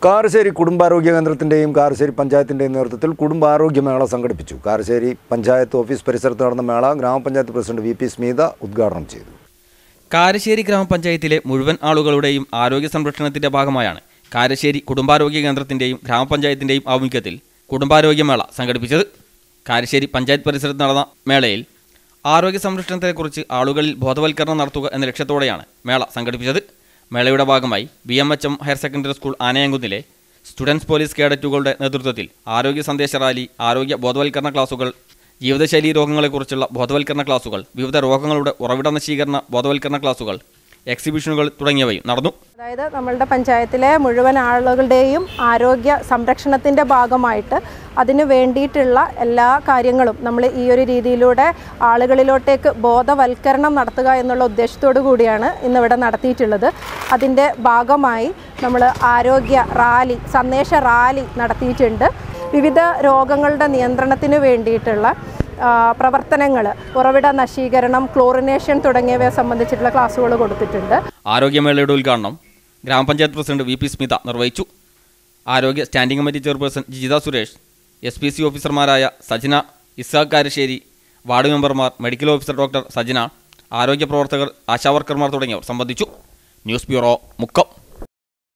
കാരശ്ശേരി കുടുംബാരോഗ്യ കേന്ദ്രത്തിൻ്റെയും കാരശ്ശേരി പഞ്ചായത്തിൻ്റെയും നേതൃത്വത്തിൽ കുടുംബാരോഗ്യ മേള സംഘടിപ്പിച്ചു കാരശ്ശേരി പഞ്ചായത്ത് ഓഫീസ് പരിസരത്ത് നടന്ന മേള ഗ്രാമപഞ്ചായത്ത് പ്രസിഡന്റ് വി പി സ്മിത ഉദ്ഘാടനം ചെയ്തു കാരശ്ശേരി ഗ്രാമപഞ്ചായത്തിലെ മുഴുവൻ ആളുകളുടെയും ആരോഗ്യ സംരക്ഷണത്തിന്റെ ഭാഗമായാണ് കാരശ്ശേരി കുടുംബാരോഗ്യ കേന്ദ്രത്തിന്റെയും ഗ്രാമപഞ്ചായത്തിന്റെയും ആഭിമുഖ്യത്തിൽ കുടുംബാരോഗ്യമേള സംഘടിപ്പിച്ചത് കാരശ്ശേരി പഞ്ചായത്ത് പരിസരത്ത് നടന്ന മേളയിൽ ആരോഗ്യ സംരക്ഷണത്തെക്കുറിച്ച് ആളുകളിൽ ബോധവൽക്കരണം നടത്തുക എന്ന ലക്ഷ്യത്തോടെയാണ് മേള സംഘടിപ്പിച്ചത് മേളയുടെ ഭാഗമായി B M H M higher secondary school ആനയങ്കുന്നിലെ സ്റ്റുഡൻസ് പോലീസ് കേഡറ്റുകളുടെ നേതൃത്വത്തിൽ ആരോഗ്യ സന്ദേശ റാലി ആരോഗ്യ ബോധവൽക്കരണ ക്ലാസുകൾ ജീവിതശൈലി രോഗങ്ങളെക്കുറിച്ചുള്ള ബോധവൽക്കരണ ക്ലാസുകൾ വിവിധ രോഗങ്ങളുടെ ഉറവിട നശീകരണ ബോധവൽക്കരണ ക്ലാസുകൾ എക്സിബിഷനുകൾ തുടങ്ങിയവയും നടന്നു അതായത് നമ്മളുടെ പഞ്ചായത്തിലെ മുഴുവൻ ആളുകളുടെയും ആരോഗ്യ സംരക്ഷണത്തിൻ്റെ ഭാഗമായിട്ട് അതിനു വേണ്ടിയിട്ടുള്ള എല്ലാ കാര്യങ്ങളും നമ്മൾ ഈ ഒരു രീതിയിലൂടെ ആളുകളിലോട്ടേക്ക് ബോധവൽക്കരണം നടത്തുക എന്നുള്ള ഉദ്ദേശത്തോടു കൂടിയാണ് ഇന്നിവിടെ നടത്തിയിട്ടുള്ളത് അതിൻ്റെ ഭാഗമായി നമ്മൾ ആരോഗ്യ റാലി സന്ദേശ റാലി നടത്തിയിട്ടുണ്ട് വിവിധ രോഗങ്ങളുടെ നിയന്ത്രണത്തിന് വേണ്ടിയിട്ടുള്ള പ്രവർത്തനങ്ങൾ ഉറവിട നശീകരണം ക്ലോറിനേഷൻ തുടങ്ങിയവയെ സംബന്ധിച്ചിട്ടുള്ള ക്ലാസ്സുകൾ കൊടുത്തിട്ടുണ്ട് ആരോഗ്യമേളയുടെ ഉദ്ഘാടനം ഗ്രാമപഞ്ചായത്ത് പ്രസിഡന്റ് വി പി സ്മിത നിർവഹിച്ചു ആരോഗ്യ standing committee chairperson Jijitha Suresh S P C ഓഫീസർമാരായ സജന ഇസാഖ് കാരശ്ശേരി വാർഡ് മെമ്പർമാർ മെഡിക്കൽ ഓഫീസർ ഡോക്ടർ സജന ആരോഗ്യ പ്രവർത്തകർ ആശാവർക്കർമാർ തുടങ്ങിയവർ സംബന്ധിച്ചു ന്യൂസ് ബ്യൂറോ മുക്കം